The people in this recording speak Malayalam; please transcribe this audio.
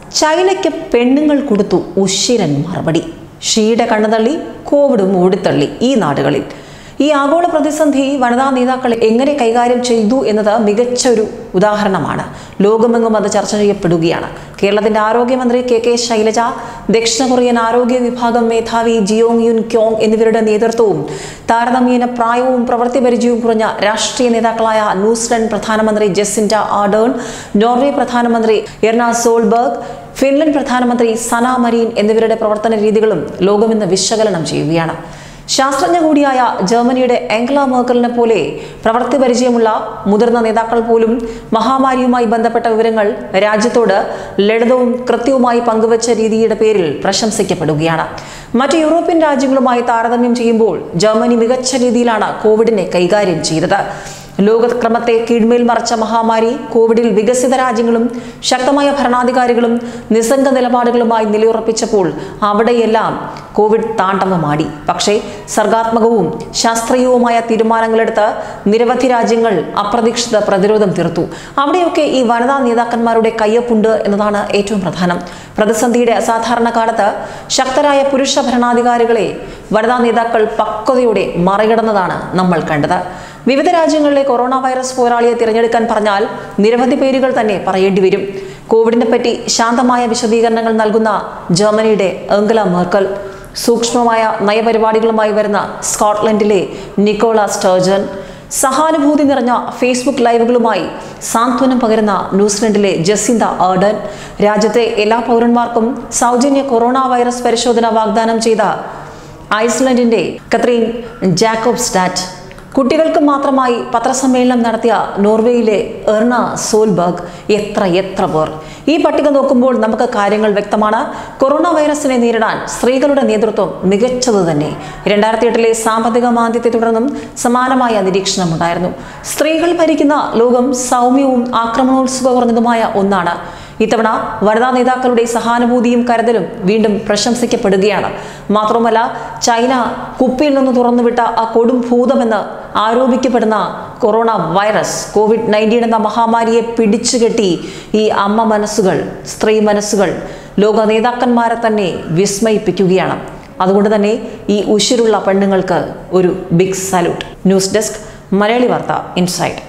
ചൈനയ്ക്ക് പെണ്ണുങ്ങൾ കൊടുത്തു ഉശിരൻ മറുപടി ഷീയുടെ കണ്ണുതള്ളി കോവിഡും ഓടിത്തള്ളി ഈ നാടുകളിൽ ഈ ആഗോള പ്രതിസന്ധി വനിതാ നേതാക്കൾ എങ്ങനെ കൈകാര്യം ചെയ്തു എന്നത് മികച്ച ഒരു ഉദാഹരണമാണ് ലോകമെങ്ങും അത് ചർച്ച ചെയ്യപ്പെടുകയാണ് കേരളത്തിന്റെ ആരോഗ്യമന്ത്രി കെ കെ ശൈലജ ദക്ഷിണ കൊറിയൻ ആരോഗ്യ വിഭാഗം മേധാവി ജിയോങ് യുൻ ക്യോങ് എന്നിവരുടെ നേതൃത്വവും താരതമ്യേന പ്രായവും പ്രവൃത്തി പരിചയവും കുറഞ്ഞ രാഷ്ട്രീയ നേതാക്കളായ ന്യൂസിലൻഡ് പ്രധാനമന്ത്രി ജെസിൻഡ ആഡേൺ നോർവേ പ്രധാനമന്ത്രി എർണ സോൾബർഗ് ഫിൻലൻഡ് പ്രധാനമന്ത്രി സന മരീൻ എന്നിവരുടെ പ്രവർത്തന രീതികളും ലോകമിന്ന് വിശകലനം ചെയ്യുകയാണ് ശാസ്ത്രജ്ഞ കൂടിയായ ജർമ്മനിയുടെ എംഗ്ല മേക്കലിനെ പോലെ പ്രവൃത്തി പരിചയമുള്ള മുതിർന്ന നേതാക്കൾ പോലും മഹാമാരിയുമായി ബന്ധപ്പെട്ട വിവരങ്ങൾ രാജ്യത്തോട് ലളിതവും കൃത്യവുമായി പങ്കുവച്ച രീതിയുടെ പേരിൽ പ്രശംസിക്കപ്പെടുകയാണ് മറ്റ് യൂറോപ്യൻ രാജ്യങ്ങളുമായി താരതമ്യം ചെയ്യുമ്പോൾ ജർമ്മനി മികച്ച രീതിയിലാണ് കോവിഡിനെ കൈകാര്യം ചെയ്തത് ലോകക്രമത്തെ കീഴ്മേൽ മറച്ച മഹാമാരി കോവിഡിൽ വികസിത രാജ്യങ്ങളും ശക്തമായ ഭരണാധികാരികളും നിസ്സംഗ നിലപാടുകളുമായി നിലയുറപ്പിച്ചപ്പോൾ അവിടെയെല്ലാം കോവിഡ് താണ്ഡവമാടി പക്ഷേ സർഗാത്മകവും ശാസ്ത്രീയവുമായ തീരുമാനങ്ങളെടുത്ത് നിരവധി രാജ്യങ്ങൾ അപ്രതീക്ഷിത പ്രതിരോധം തീർത്തു അവിടെയൊക്കെ ഈ വനിതാ നേതാക്കന്മാരുടെ കയ്യൊപ്പുണ്ട് എന്നതാണ് ഏറ്റവും പ്രധാനം പ്രതിസന്ധിയുടെ അസാധാരണ കാലത്ത് ശക്തരായ പുരുഷ ഭരണാധികാരികളെ വനിതാ നേതാക്കൾ പക്വതയോടെ മറികടന്നതാണ് നമ്മൾ കണ്ടത് വിവിധ രാജ്യങ്ങളിലെ കൊറോണ വൈറസ് പോരാളിയെ തിരഞ്ഞെടുക്കാൻ പറഞ്ഞാൽ നിരവധി പേരുകൾ തന്നെ പറയേണ്ടി വരും കോവിഡിനെ പറ്റി ശാന്തമായ വിശദീകരണങ്ങൾ നൽകുന്ന ജർമ്മനിയുടെ ഏങ്കല മേർക്കൽ സൂക്ഷ്മമായ നയപരിപാടികളുമായി വരുന്ന സ്കോട്ട്ലൻഡിലെ നിക്കോള സ്റ്റേർജൻ സഹാനുഭൂതി നിറഞ്ഞ ഫേസ്ബുക്ക് ലൈവുകളുമായി സാന്ത്വനം പകരുന്ന ന്യൂസിലൻഡിലെ ജസിന്ത ആർഡൻ രാജ്യത്തെ എല്ലാ പൗരന്മാർക്കും സൗജന്യ കൊറോണ വൈറസ് പരിശോധന വാഗ്ദാനം ചെയ്ത ഐസ്ലൻഡിന്റെ കത്രീൻ ജാക്കോബ് സ്റ്റാറ്റ് കുട്ടികൾക്ക് മാത്രമായി പത്രസമ്മേളനം നടത്തിയ നോർവേയിലെ എർണ സോൽബർഗ് എത്ര എത്ര പേർ ഈ പട്ടിക നോക്കുമ്പോൾ നമുക്ക് കാര്യങ്ങൾ വ്യക്തമാണ് കൊറോണ വൈറസിനെ നേരിടാൻ സ്ത്രീകളുടെ നേതൃത്വം മികച്ചത് തന്നെ രണ്ടായിരത്തി എട്ടിലെ സാമ്പത്തിക മാന്ദ്യത്തെ തുടർന്നും സമാനമായ നിരീക്ഷണമുണ്ടായിരുന്നു സ്ത്രീകൾ ഭരിക്കുന്ന ലോകം സൗമ്യവും ആക്രമണോത്സുക കുറഞ്ഞതുമായ ഒന്നാണ് ഇത്തവണ വനിതാ നേതാക്കളുടെ സഹാനുഭൂതിയും കരുതലും വീണ്ടും പ്രശംസിക്കപ്പെടുകയാണ് മാത്രമല്ല ചൈന കുപ്പിയിൽ നിന്ന് തുറന്നുവിട്ട ആ കൊടും ഭൂതമെന്ന് ആരോപിക്കപ്പെടുന്ന കൊറോണ വൈറസ് കോവിഡ് നയൻറ്റീൻ എന്ന മഹാമാരിയെ പിടിച്ചുകെട്ടി ഈ അമ്മ മനസ്സുകൾ സ്ത്രീ മനസ്സുകൾ ലോക നേതാക്കന്മാരെ തന്നെ വിസ്മയിപ്പിക്കുകയാണ് അതുകൊണ്ട് തന്നെ ഈ ഉശിരുള്ള പെണ്ണുങ്ങൾക്ക് ഒരു big salute news desk Malayali വാർത്ത ഇൻസൈറ്റ്